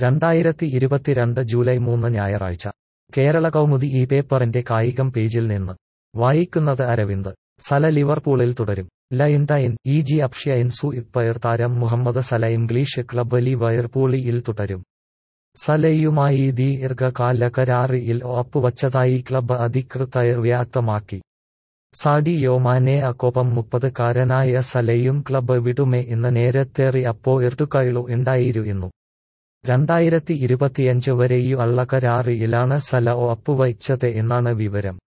രണ്ടായിരത്തി ഇരുപത്തിരണ്ട് ജൂലൈ മൂന്ന് ഞായറാഴ്ച കേരള കൗമുദി ഈ പേപ്പറിന്റെ കായികം പേജിൽ നിന്ന് വായിക്കുന്നത് അരവിന്ദ് സല ലിവർപൂളിൽ തുടരും ലൈൻടൈൻ ഇ ജി അപ്ഷ്യ ഇൻസു ഇപ്പയർ താരം മുഹമ്മദ് സല ഇംഗ്ലീഷ് ക്ലബ്ബ് ലിവർപൂളിൽ തുടരും സലയുമായി ദീർഘകാല കരാറിൽ ഒപ്പുവച്ചതായി ക്ലബ്ബ് അധികൃതർ വ്യക്തമാക്കി സാഡിയോ മാനെ അക്കൊപ്പം മുപ്പതുകാരനായ സലയും ക്ലബ്ബ് വിടുമേ എന്ന് നേരത്തെ അപ്പോ ഇർട്ടുകയിലു ഉണ്ടായിരുന്നു രണ്ടായിരത്തി ഇരുപത്തിയഞ്ച് വരെയുള്ള കരാറിലാണ് സല ഒപ്പുവച്ചത് എന്നാണ് വിവരം